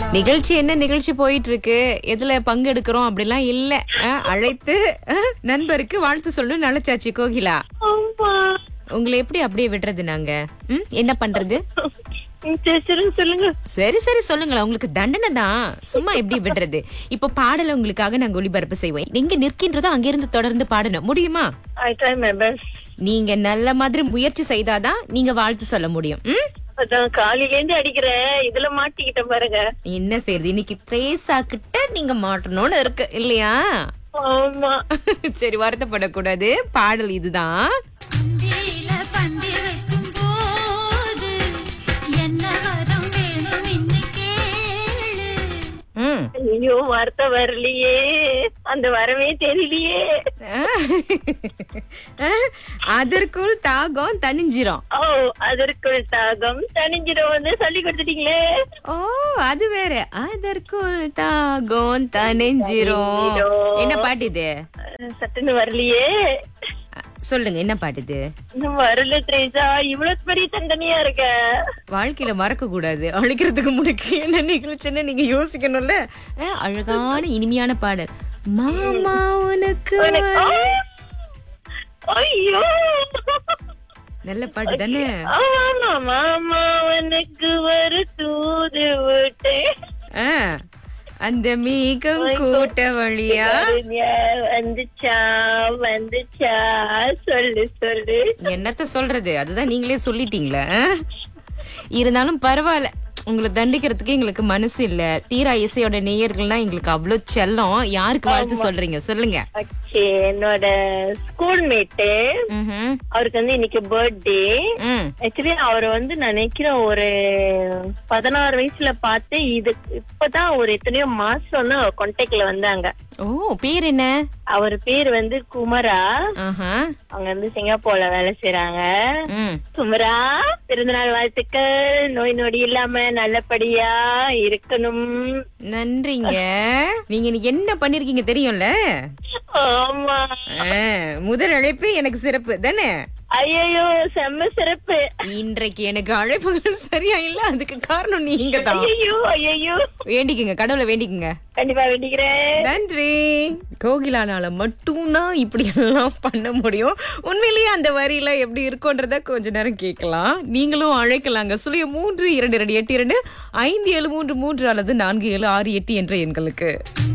நிகழ்ச்சி என்ன நிகழ்ச்சி போயிட்டு இருக்கு எதுல பங்கெடுக்கிறோம் அப்படிலாம் இல்ல அஹ், அழைத்து அஹ், நண்பருக்கு வாழ்த்து சொல்லு நினைச்சாச்சு கோகிலா ஆமா உங்களை எப்படி அப்படியே விடுறது நாங்க ம், என்ன பண்றது ம், சரி சொல்லுங்க சொல்லுங்க சரி சரி சொல்லுங்களேன் உங்களுக்கு தண்டனை தான் சும்மா எப்படி விடுறது இப்ப பாடல உங்களுக்காக நாங்க ஒளிபரப்பு செய்வோம் நீங்க நிற்கின்றதோ அங்கிருந்து தொடர்ந்து பாடணும் முடியுமா ஐ ட்ரை மை பெஸ்ட் நீங்க நல்ல மாதிரி முயற்சி செய்தாதான் நீங்க வாழ்த்து சொல்ல முடியும் ம்? அதான் காலையில இருந்து அடிக்கிறேன் இதுல மாட்டிக்கிட்டேன் பாருங்க என்ன செய்யுது இன்னைக்கு த்ரேசா கிட்ட நீங்க மாட்டணும்னு இருக்கு இல்லையா ஆமா சரி வருத்தப்படக்கூடாது பாடல் இதுதான் அந்தியில பந்தி வைக்கும் போது என்ன வரம் வேணும் இன்னி கேளு ம். ஐயோ வார்த்தை வரலையே அந்த வரவே தெரியலையே அஹ், அதற்குள் தாகம் தணிஞ்சிரும் ஓ அதற்குள் தாகம் தனிஞ்சிடும் வந்து சொல்லி கொடுத்துட்டீங்களே ஓ அது வேற அதற்குள் தாகம் தணிஞ்சிரும் தணிஞ்சிரும். என்ன பாட்டு இது அஹ், சட்டுன்னு வரலையே அஹ், சொல்லுங்க என்ன பாட்டு இது இன்னும் வரல த்ரேசா இவ்வளவு பெரிய தண்டனையா இருக்க வாழ்க்கையில மறக்க கூடாது அழைக்கிறதுக்கு முன்னாடி என்ன நிகழ்ச்சின்னு நீங்க யோசிக்கணும்ல அஹ், அழகான இனிமையான பாடல் மாமா உனக்கு உனக்கு- ஒரு- ஆ! ஐயோ நல்ல பாட்டு தானே ஆமா மாமா உனக்கு ஒரு தூது விட்டேன் ஆ, அந்த மேகம் கூட்ட வழியா கருணையா வந்துச்சா வந்துச்சா சொல்லு சொல்லு என்னத்த சொல்றது அதுதான் நீங்களே சொல்லிட்டீங்களே ஆ? இருந்தாலும் பரவாயில்ல உங்களை தண்டிக்கிறதுக்கு எங்களுக்கு மனசு இல்ல தீரா இசையோட நேயர்கள்னா எங்களுக்கு அவ்வளவு செல்லம் யாருக்கு வாழ்த்து சொல்றீங்க சொல்லுங்க ஓகே என்னோட ஸ்கூல் மேட்டு ம்ஹும். அவருக்கு வந்து இன்னைக்கு பர்த்டே ம். ஆக்சுவலி அவரை வந்து நான் நினைக்கிறேன் ஒரு பதினாறு வயசுல பார்த்து இது இப்பதான் ஒரு எத்தனையோ மாசம் தான் கான்டாக்ட்ல வந்தாங்க ஓ பேர் என்ன அவர் பேர் வந்து குமரா ஆஹா. அவங்க வந்து சிங்கப்பூர்ல வேலை செய்யறாங்க ம். குமரா பிறந்தநாள் வாழ்த்துக்கள் நோய் நொடி இல்லாம நல்லபடியா இருக்கணும் நன்றிங்க நீங்க இன்னைக்கு என்ன பண்ணிருக்கீங்க தெரியும்ல ஆமா ஆ, முதல் அழைப்பு எனக்கு சிறப்பு தானே ஐயோ செம்ம சிறப்பு இன்றைக்கு எனக்கு அழைப்புகள் சரியா இல்ல அதுக்கு காரணம் நீங்க தான் ஐயோ ஐயோ வேண்டிக்குங்க கடவுளை வேண்டிக்குங்க கண்டிப்பா வேண்டிக்கிறேன் நன்றி கோகிலானால மட்டும்தான் இப்படி எல்லாம் பண்ண முடியும் உண்மையிலேயே அந்த வரியில எப்படி இருக்கும்ன்றத கொஞ்ச நேரம் கேட்கலாம் நீங்களும் அழைக்கலாங்க சுழிய மூன்று இரண்டு இரண்டு எட்டு இரண்டு ஐந்து ஏழு மூன்று மூன்று அல்லது நான்கு ஏழு ஆறு எட்டு என்ற எண்களுக்கு